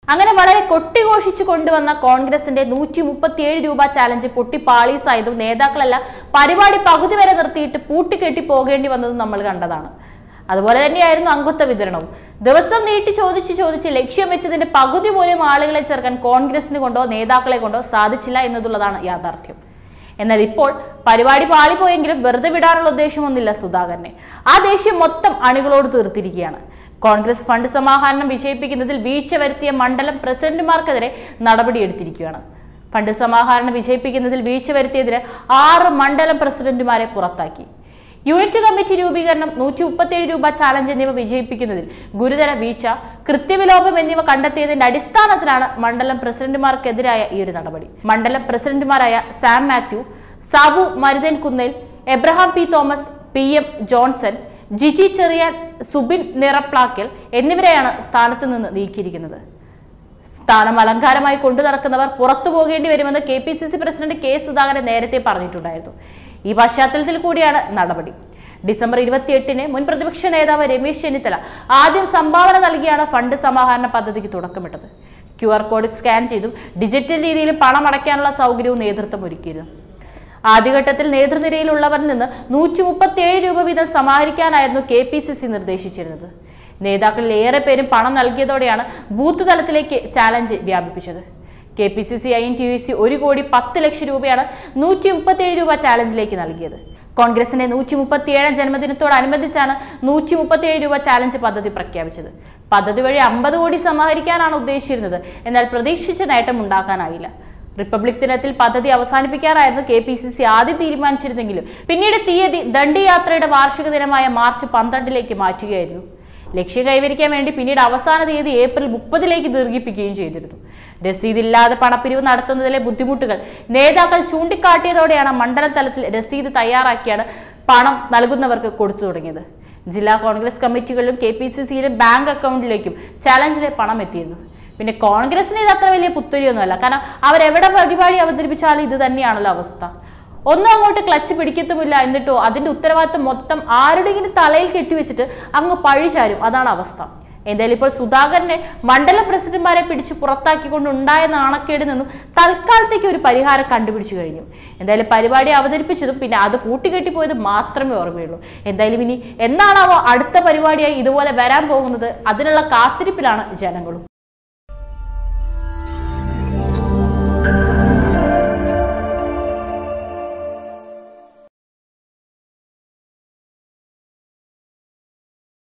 അങ്ങനെ വളരെ കൊട്ടിഘോഷിച്ചു കൊണ്ടുവന്ന കോൺഗ്രസിന്റെ നൂറ്റി മുപ്പത്തിയേഴ് രൂപ ചാലഞ്ച് പൊട്ടി പാളീസായതും നേതാക്കളെല്ലാം പരിപാടി പകുതി വരെ നിർത്തിയിട്ട് പൂട്ടിക്കെട്ടി പോകേണ്ടി വന്നതും നമ്മൾ കണ്ടതാണ് അതുപോലെ തന്നെയായിരുന്നു അംഗത്വ വിതരണവും ദിവസം നീട്ടി ചോദിച്ച് ചോദിച്ച് ലക്ഷ്യം വെച്ചതിന്റെ പകുതി പോലും ആളുകളെ ചേർക്കാൻ കോൺഗ്രസിന് കൊണ്ടോ നേതാക്കളെ കൊണ്ടോ സാധിച്ചില്ല എന്നതുള്ളതാണ് യാഥാർത്ഥ്യം എന്നാൽ ഇപ്പോൾ പരിപാടി പാളിപ്പോയെങ്കിലും വെറുതെ വിടാനുള്ള ഉദ്ദേശമൊന്നുമില്ല സുധാകരനെ ആ ദേഷ്യം മൊത്തം അണികളോട് തീർത്തിരിക്കുകയാണ് കോൺഗ്രസ് ഫണ്ട് സമാഹരണം വിജയിപ്പിക്കുന്നതിൽ വീഴ്ച വരുത്തിയ മണ്ഡലം പ്രസിഡന്റുമാർക്കെതിരെ നടപടിയെടുത്തിരിക്കുകയാണ് ഫണ്ട് സമാഹരണം വിജയിപ്പിക്കുന്നതിൽ വീഴ്ച വരുത്തിയതിന് ആറ് മണ്ഡലം പ്രസിഡന്റുമാരെ പുറത്താക്കി യൂണിറ്റ് കമ്മിറ്റി രൂപീകരണം നൂറ്റി മുപ്പത്തേഴ് രൂപ ചാലഞ്ച് എന്നിവ വിജയിപ്പിക്കുന്നതിൽ ഗുരുതര വീഴ്ച കൃത്യവിലോപം എന്നിവ കണ്ടെത്തിയതിന്റെ അടിസ്ഥാനത്തിലാണ് മണ്ഡലം പ്രസിഡന്റുമാർക്കെതിരായ ഈ ഒരു നടപടി മണ്ഡലം പ്രസിഡന്റുമാരായ സാം മാത്യു സാബു മരുതൻ കുന്നേൽ എബ്രഹാം പി തോമസ് പി എം ജോൺസൺ ജിജി ചെറിയാൻ സുബിൻ നിറപ്ലാക്കൽ എന്നിവരെയാണ് സ്ഥാനത്ത് നിന്ന് നീക്കിയിരിക്കുന്നത് സ്ഥാനം അലങ്കാരമായി കൊണ്ടു നടക്കുന്നവർ പുറത്തു പോകേണ്ടി വരുമെന്ന് K P C C president K Sudhakaran നേരത്തെ പറഞ്ഞിട്ടുണ്ടായിരുന്നു ഈ പശ്ചാത്തലത്തിൽ കൂടിയാണ് നടപടി ഡിസംബർ ഇരുപത്തിയെട്ടിന് മുൻ പ്രതിപക്ഷ നേതാവ് രമേശ് ചെന്നിത്തല ആദ്യം സംഭാവന നൽകിയാണ് ഫണ്ട് സമാഹരണ പദ്ധതിക്ക് തുടക്കമിട്ടത് ക്യു ആർ കോഡ് സ്കാൻ ചെയ്തും ഡിജിറ്റൽ രീതിയിൽ പണം അടയ്ക്കാനുള്ള സൗകര്യവും നേതൃത്വം ഒരുക്കിയിരുന്നു ആദ്യഘട്ടത്തിൽ നേതൃനിരയിലുള്ളവരിൽ നിന്ന് നൂറ്റി മുപ്പത്തിയേഴ് രൂപ വീതം സമാഹരിക്കാനായിരുന്നു കെ പി സി സി നിർദ്ദേശിച്ചിരുന്നത് നേതാക്കളിൽ ഏറെ പേരും പണം നൽകിയതോടെയാണ് ബൂത്ത് തലത്തിലേക്ക് ചാലഞ്ച് വ്യാപിപ്പിച്ചത് K P C C I N T U C ഒരു കോടി പത്ത് ലക്ഷം രൂപയാണ് നൂറ്റി മുപ്പത്തിയേഴ് രൂപ ചാലഞ്ചിലേക്ക് നൽകിയത് കോൺഗ്രസിന്റെ നൂറ്റി മുപ്പത്തിയേഴാം ജന്മദിനത്തോടനുബന്ധിച്ചാണ് നൂറ്റി മുപ്പത്തിയേഴ് രൂപ ചാലഞ്ച് പദ്ധതി പ്രഖ്യാപിച്ചത് പദ്ധതി വഴി അമ്പത് കോടി സമാഹരിക്കാനാണ് ഉദ്ദേശിച്ചിരുന്നത് എന്നാൽ പ്രതീക്ഷിച്ച നേട്ടം ഉണ്ടാക്കാനായില്ല റിപ്പബ്ലിക് ദിനത്തിൽ പദ്ധതി അവസാനിപ്പിക്കാനായിരുന്നു കെ പി സി സി ആദ്യം തീരുമാനിച്ചിരുന്നെങ്കിലും പിന്നീട് തീയതി ദണ്ഡിയാത്രയുടെ വാർഷിക ദിനമായ മാർച്ച് പന്ത്രണ്ടിലേക്ക് മാറ്റുകയായിരുന്നു ലക്ഷ്യം കൈവരിക്കാൻ വേണ്ടി പിന്നീട് അവസാന തീയതി ഏപ്രിൽ മുപ്പതിലേക്ക് ദീർഘിപ്പിക്കുകയും ചെയ്തിരുന്നു രസീതില്ലാതെ പണപ്പിരിവ് നടത്തുന്നതിലെ ബുദ്ധിമുട്ടുകൾ നേതാക്കൾ ചൂണ്ടിക്കാട്ടിയതോടെയാണ് മണ്ഡലം തലത്തിൽ രസീത് തയ്യാറാക്കിയാണ് പണം നൽകുന്നവർക്ക് കൊടുത്തു തുടങ്ങിയത് ജില്ലാ കോൺഗ്രസ് കമ്മിറ്റികളിലും കെ പി സി സിയിലും ബാങ്ക് അക്കൗണ്ടിലേക്കും ചാലഞ്ചിലെ പണം എത്തിയിരുന്നു പിന്നെ കോൺഗ്രസിന് ഇത് അത്ര വലിയ പുത്തരിയൊന്നുമല്ല കാരണം അവരെവിടെ പരിപാടി അവതരിപ്പിച്ചാലും ഇത് തന്നെയാണല്ലോ അവസ്ഥ ഒന്നും അങ്ങോട്ട് ക്ലച്ച് പിടിക്കത്തുമില്ല എന്നിട്ടോ അതിന്റെ ഉത്തരവാദിത്തം മൊത്തം ആരുടെയെങ്കിലും തലയിൽ കെട്ടിവെച്ചിട്ട് അങ്ങ് പഴിചാരും അതാണ് അവസ്ഥ എന്തായാലും ഇപ്പോൾ സുധാകരനെ മണ്ഡലം പ്രസിഡന്റുമാരെ പിടിച്ച് പുറത്താക്കിക്കൊണ്ടുണ്ടായ നാണക്കേട് നിന്നും തൽക്കാലത്തേക്ക് ഒരു പരിഹാരം കണ്ടുപിടിച്ചു കഴിഞ്ഞു എന്തായാലും പരിപാടി അവതരിപ്പിച്ചതും പിന്നെ അത് പൂട്ടിക്കെട്ടിപ്പോയത് മാത്രമേ ഓർമ്മയുള്ളൂ എന്തായാലും ഇനി എന്നാണാവോ അടുത്ത പരിപാടിയായി ഇതുപോലെ വരാൻ പോകുന്നത് അതിനുള്ള കാത്തിരിപ്പിലാണ് ജനങ്ങളും